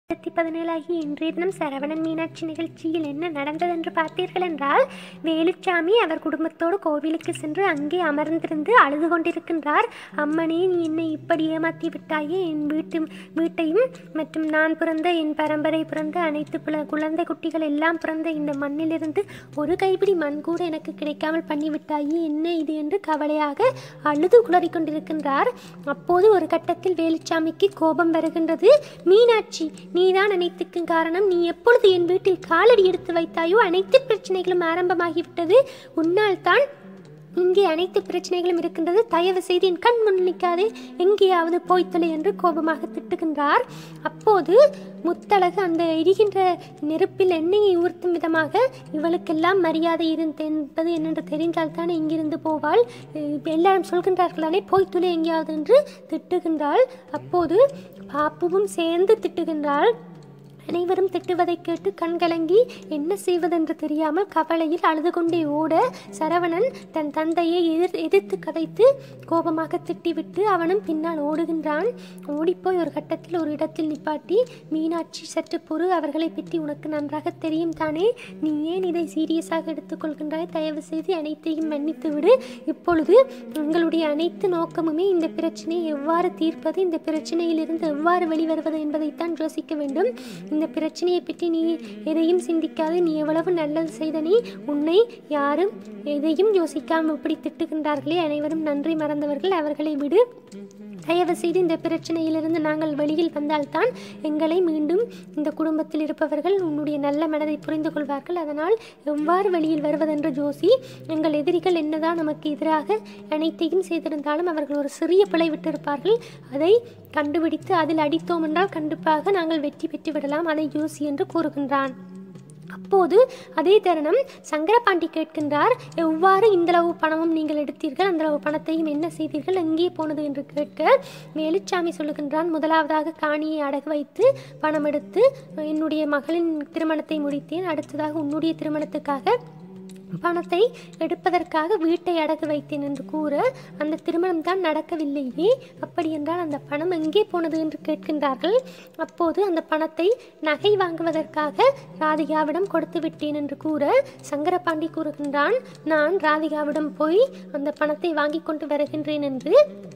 ரெண்டாயிரத்தி பதினேழாகி இன்றைய தினம் சரவணன் மீனாட்சி நிகழ்ச்சியில் என்ன நடந்ததென்று பார்த்தீர்கள் என்றால் வேலுச்சாமி அவர் குடும்பத்தோடு கோவிலுக்கு சென்று அங்கே அமர்ந்திருந்து அழுது கொண்டிருக்கின்றார் அம்மனே நீ என்னை இப்படி ஏமாற்றி விட்டாயே என் வீட்டு வீட்டையும் மற்றும் நான் பிறந்த என் பரம்பரை பிறந்த அனைத்து புல குழந்தை குட்டிகள் எல்லாம் பிறந்த இந்த மண்ணிலிருந்து ஒரு கைப்பிடி மண் கூட எனக்கு கிடைக்காமல் பண்ணிவிட்டாயே என்ன இது என்று கவலையாக அழுது குளறி கொண்டிருக்கின்றார் அப்போது ஒரு கட்டத்தில் வேலுச்சாமிக்கு கோபம் வருகின்றது மீனாட்சி நீதான் அனைத்துக்கும் காரணம் நீ எப்பொழுது என் வீட்டில் காலடி எடுத்து வைத்தாயோ அனைத்து பிரச்சனைகளும் ஆரம்பமாகிவிட்டது உன்னால் தான் இங்கே அனைத்து பிரச்சனைகளும் இருக்கின்றது தயவு செய்து என் கண் முன் நிற்காதே எங்கேயாவது போய்த்தொலை என்று கோபமாக திட்டுகின்றார் அப்போது முத்தழகு அந்த எரிகின்ற நெருப்பில் எண்ணெயை ஊர்த்தும் விதமாக இவளுக்கெல்லாம் மரியாதை இருந்து என்பது என்னென்று தெரிந்தால் தானே இங்கிருந்து போவாள் அஹ் எல்லாரும் சொல்கின்றார்களானே போய்த்துளை எங்கேயாவது என்று திட்டுகின்றாள் அப்போது பாப்புவும் சேர்ந்து திட்டுகின்றாள் அனைவரும் திட்டுவதை கேட்டு கண்கலங்கி என்ன செய்வதென்று தெரியாமல் கவலையில் அழுது கொண்டே ஓட சரவணன் தன் தந்தையை எதிர் எதிர்த்து கதைத்து கோபமாக திட்டிவிட்டு அவனும் பின்னால் ஓடுகின்றான் ஓடிப்போய் ஒரு கட்டத்தில் ஒரு இடத்தில் நிப்பாட்டி மீனாட்சி சற்று பொறு அவர்களை பற்றி உனக்கு நன்றாக தெரியும் தானே நீ ஏன் இதை சீரியஸாக எடுத்துக்கொள்கின்றாய் தயவு செய்து அனைத்தையும் மன்னித்து விடு இப்பொழுது உங்களுடைய அனைத்து நோக்கமுமே இந்த பிரச்சனையை எவ்வாறு தீர்ப்பது இந்த பிரச்சனையிலிருந்து எவ்வாறு வெளிவருவது என்பதைத்தான் யோசிக்க வேண்டும் இந்த பிரச்சனையை பற்றி நீ எதையும் சிந்திக்காது நீ எவ்வளவு நல்லது செய்த நீ உன்னை யாரும் எதையும் யோசிக்காமல் இப்படி திட்டுகின்றார்களே அனைவரும் நன்றி மறந்தவர்கள் அவர்களை விடு தயவு செய்து இந்த பிரச்சனையிலிருந்து நாங்கள் வெளியில் வந்தால்தான் எங்களை மீண்டும் இந்த குடும்பத்தில் இருப்பவர்கள் உன்னுடைய நல்ல மனதை புரிந்து கொள்வார்கள் அதனால் எவ்வாறு வெளியில் வருவதென்று ஜோசி எங்கள் எதிரிகள் என்னதான் நமக்கு எதிராக அனைத்தையும் செய்திருந்தாலும் அவர்கள் ஒரு சிறிய பிழை விட்டிருப்பார்கள் அதை கண்டுபிடித்து அதில் அடித்தோம் என்றால் கண்டிப்பாக நாங்கள் வெற்றி பெற்று விடலாம் அதை ஜோசி என்று கூறுகின்றான் அப்போது அதே தருணம் சங்கரபாண்டி கேட்கின்றார் எவ்வாறு இந்தளவு பணமும் நீங்கள் எடுத்தீர்கள் அந்தளவு பணத்தையும் என்ன செய்தீர்கள் எங்கே போனது என்று கேட்க வேலுச்சாமி சொல்லுகின்றான் முதலாவதாக காணியை அடகு வைத்து பணம் எடுத்து என்னுடைய மகளின் திருமணத்தை முடித்தேன் அடுத்ததாக உன்னுடைய திருமணத்துக்காக பணத்தை எடுப்பதற்காக வீட்டை அடகு வைத்தேன் என்று கூற அந்த திருமணம் தான் நடக்கவில்லையே அப்படி என்றால் அந்த பணம் எங்கே போனது என்று கேட்கின்றார்கள் அப்போது அந்த பணத்தை நகை வாங்குவதற்காக ராதிகாவிடம் கொடுத்து விட்டேன் என்று கூற சங்கரபாண்டி கூறுகின்றான் நான் ராதிகாவிடம் போய் அந்த பணத்தை வாங்கி கொண்டு வருகின்றேன் என்று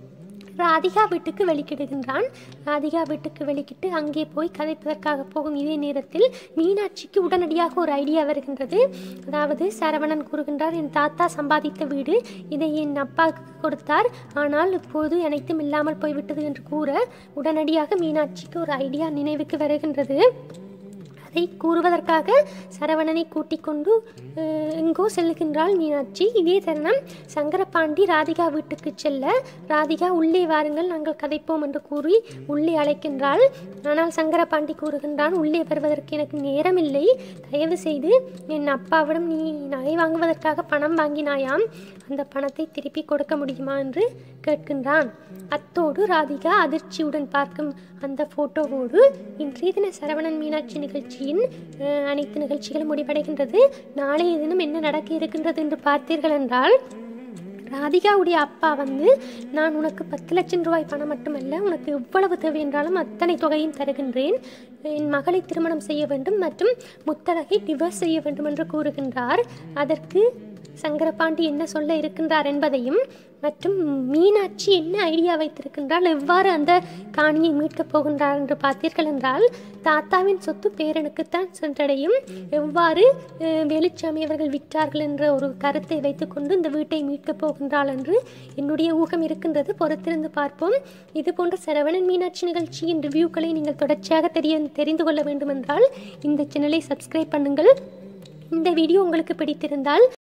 ராதிகா வீட்டுக்கு வெளிக்கிடுகின்றான் ராதிகா வீட்டுக்கு வெளிக்கிட்டு அங்கே போய் கதைப்பதற்காக போகும் இதே நேரத்தில் மீனாட்சிக்கு உடனடியாக ஒரு ஐடியா வருகின்றது அதாவது சரவணன் கூறுகின்றார் என் தாத்தா சம்பாதித்த வீடு இதை என் அப்பாவுக்கு கொடுத்தார் ஆனால் இப்போது அனைத்தும் இல்லாமல் போய்விட்டது என்று கூற உடனடியாக மீனாட்சிக்கு ஒரு ஐடியா நினைவுக்கு வருகின்றது அதை கூறுவதற்காக சரவணனை கூட்டிக் கொண்டு அஹ், எங்கோ செல்லுகின்றாள் மீனாட்சி இதே தருணம் சங்கரபாண்டி ராதிகா வீட்டுக்கு செல்ல ராதிகா உள்ளே வாருங்கள் நாங்கள் கதைப்போம் என்று கூறி உள்ளே அழைக்கின்றாள் ஆனால் சங்கரபாண்டி கூறுகின்றான் உள்ளே வருவதற்கு எனக்கு நேரமில்லை தயவு செய்து என் அப்பாவிடம் நீ நகை வாங்குவதற்காக பணம் வாங்கினாயாம் அந்த பணத்தை திருப்பி கொடுக்க முடியுமா என்று கேட்கின்றான் அத்தோடு ராதிகா அதிர்ச்சியுடன் பார்க்கும் அந்த போட்டோவோடு இன்றைய தின சரவணன் மீனாட்சி நிகழ்ச்சியின் அஹ், அனைத்து நிகழ்ச்சிகளும் முடிவடைகின்றது நாளைய தினம் என்ன நடக்க இருக்கின்றது என்று பார்த்தீர்கள் என்றால் ராதிகாவுடைய அப்பா வந்து நான் உனக்கு பத்து லட்சம் ரூபாய் பணம் மட்டுமல்ல உனக்கு எவ்வளவு தேவை என்றாலும் அத்தனை தொகையும் தருகின்றேன் என் மகளை திருமணம் செய்ய வேண்டும் மற்றும் முத்தழகை டிவோர்ஸ் செய்ய வேண்டும் என்று கூறுகின்றார் அதற்கு சங்கரபாண்டி என்ன சொல்ல இருக்கின்றார் என்பதையும் மற்றும் மீனாட்சி என்ன ஐடியா வைத்திருக்கின்றால் எவ்வாறு அந்த காணியை மீட்கப் போகின்றார் என்று பார்த்தீர்கள் என்றால் தாத்தாவின் சொத்து பேரனுக்குத்தான் சென்றடையும் எவ்வாறு அஹ், வேலுச்சாமி அவர்கள் விற்றார்கள் என்ற ஒரு கருத்தை வைத்துக்கொண்டு இந்த வீட்டை மீட்கப் போகின்றாள் என்று என்னுடைய ஊகம் இருக்கின்றது பொறுத்திருந்து பார்ப்போம் இது போன்ற சரவணன் மீனாட்சி நிகழ்ச்சியின் ரிவ்யூக்களை நீங்கள் தொடர்ச்சியாக தெரிய தெரிந்து கொள்ள வேண்டுமென்றால் இந்த சேனலை சப்ஸ்கிரைப் பண்ணுங்கள் இந்த வீடியோ உங்களுக்கு பிடித்திருந்தால்